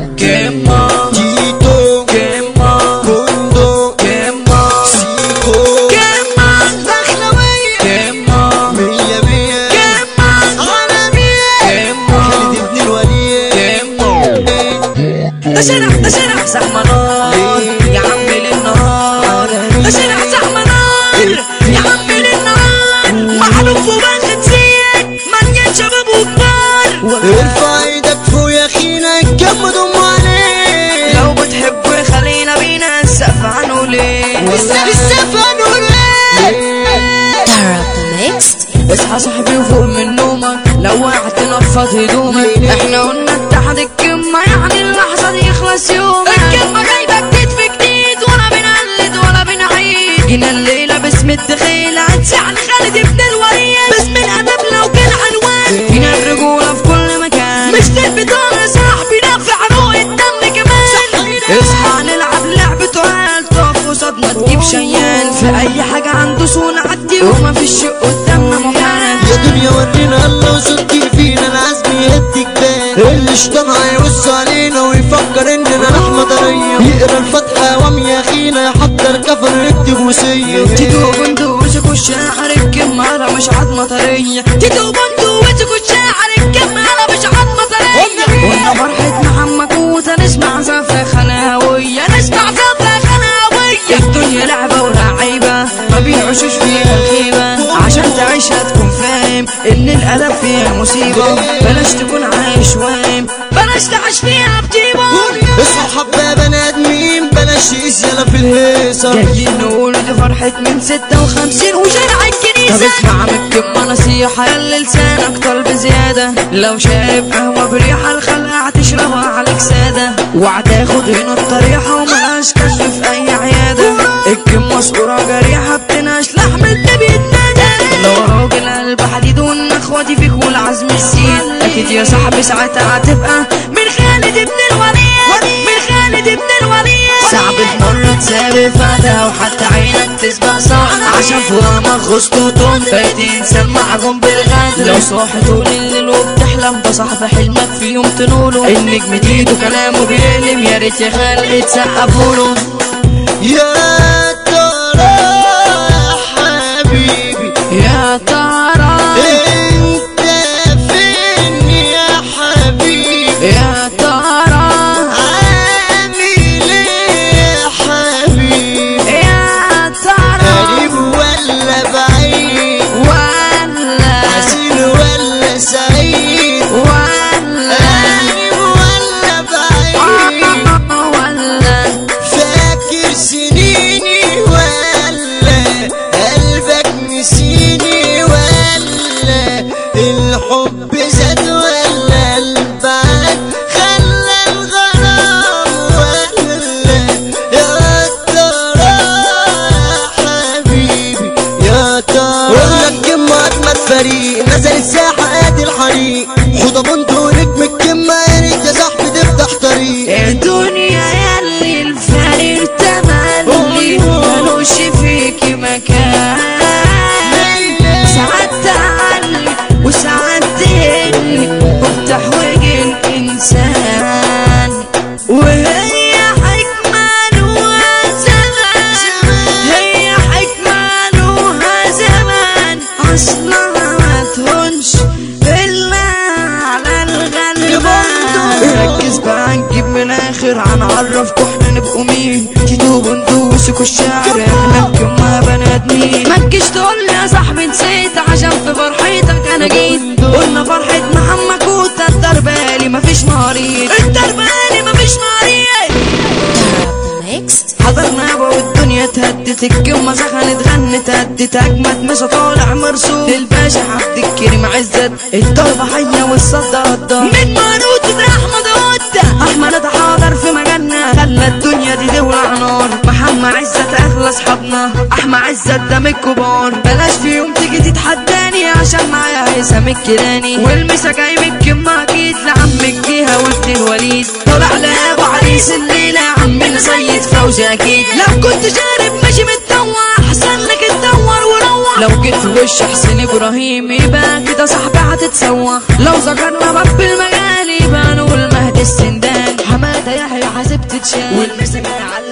كيما تيتو كيما بندق كيما سيكو كيما دخلوية كيما مية مية كيما عالمية كيما خالد ابن الوليد كيما ده شارع ده شارع زحمة نار يا عم للنهار ده شارع زحمة نار يا عم للنهار معروف وباخد زيك مليان شباب وكبار ارفع ايدك فوق يا اخينا جمد ام عليك لو بتحبوا خلينا بينا نسقف عنه ليه السقف هنقول اصحى صاحبي وفوق من نومك لو وقعت نفض هدومك احنا قلنا اتحد الكلمة يعني اللحظة دي يخلص يومك الكلمة جايبة جديد في جديد ولا بنقلد ولا بنعيد جينا الليلة باسم الدخيلة هتسعن خالد ابن الوليد باسم الأدب لو كان عنوان جينا الرجولة في كل مكان مش للبطانة يا صاحبي نافع روق الدم كمان اصحى نلعب لعبة عيال تقف قصادنا تجيب شيال في أي حاجة عنده سونا عدي وما فيش شيء قدامنا محال يا دنيا ورينا الله وصدقي فينا العزم يهد جبال اللي اشتم هيبص علينا ويفكر اننا لحمة طرية يقرا الفاتحة وام يا اخينا يحضر كفن ويكتب وصية تيتو بندو وشك الشاعر الكمالة مش عظمة طرية تيتو بندو وشك الشاعر الكمالة مش عظمة طرية قلنا فرحة محمد كوتا نسمع زفة خلاوية نسمع زفة خلاوية الدنيا لعبة ولعيبة ما بيعيشوش فيها الخيبة عشان تعيشها تكون فاهم ان الأدب فيها مصيبة بلاش تكون عايش واهم بلاش تعيش فيها بطيبة اصحى يا بني ادمين بلاش تقيس يلا في الهيصة جايين نقول دي فرحة من ستة وخمسين وشارع الكنيسة طب اسمع من الكلمة نصيحة يلا لسانك طلب زيادة لو شارب قهوة بريحة الخلقة هتشربها عليك سادة وهتاخد هنا الطريحة وملهاش كشف في أي عيادة الكلمة صورة جريحة بتنهش لحم اللي بيتنادى لو راجل قلب حديد والنخوة فيك والعزم السيد أكيد يا صاحبي ساعتها هتبقى من خالد ابن الوليد من خالد ابن الوليد صعب تمر تسابق فاتها وحتى عينك تسبق صح عشان فوقها غصت وتقوم بقيت انسان معجون بالغدر لو صاحي طول الليل وبتحلم ده صاحب حلمك في يوم تنوله النجم تيده كلامه بيألم يا ريت يا خالق تسقفوله يا ترى يا حبيبي يا ترى انت فين يا حبيبي يا ترى عامل ايه يا حبيبي يا ترى قريب ولا بعيد ولا حزين ولا سعيد ولا قريب ولا بعيد ولا فاكر سنيني ولا قلبك نسيني ولا الحب زاد ولا البعد خلى الغرام ولا يا ترى يا حبيبي يا ترى ولا الكمة أجمد فريق نزل الساحة ادي الحريق خد بنت ونجم الكمة يا ريت يا صاحبي تفتح طريق الدنيا يلي الفقير تملي ملوش فيكي مكان ساعات تعلي وساعات تقل وبتحوج الإنسان وهي حكمة لها زمان هي حكمة لها زمان أصلها ما تهونش إلا على الغلبان ركز بقى نجيب من الآخر هنعرفكوا احنا نبقوا مين تيتو بندوسكوا الشعر احنا الكما بني آدمين ما تجيش تقول لي يا صاحبي نسيت عشان في فرحتك أنا جيت قلنا فرحة محمد كوتا الدربالي مفيش مريض الدربالي مفيش مريض حضرنا يابا والدنيا تهدت الكلمة سخنت غنت هدت أجمد مسا طالع مرسوم للباشا عبد الكريم عزت الضربة حية والصدى هدى من مانوت أحمد هدى أحمد حاضر في مجالنا خلى الدنيا دي دولة نار محمد عزت أغلى أصحابنا أحمد عزت ده من الكبار بلاش في يوم تيجي تتحداني عشان معايا هيثم الكيلاني والمسا جاي من الكلمة أكيد لعم الجيهة وابن الوليد طلع لأبو عريس الليلة يا عمنا سيد فوزي أكيد لو كنت شارب ماشي متدور أحسن لك تدور وروح لو جيت في وش حسين إبراهيم يبقى كده صاحبي هتتسوى لو ذكرنا باب المجال يبقى نقول مهدي السندان حماد تتشال والمسا جاي على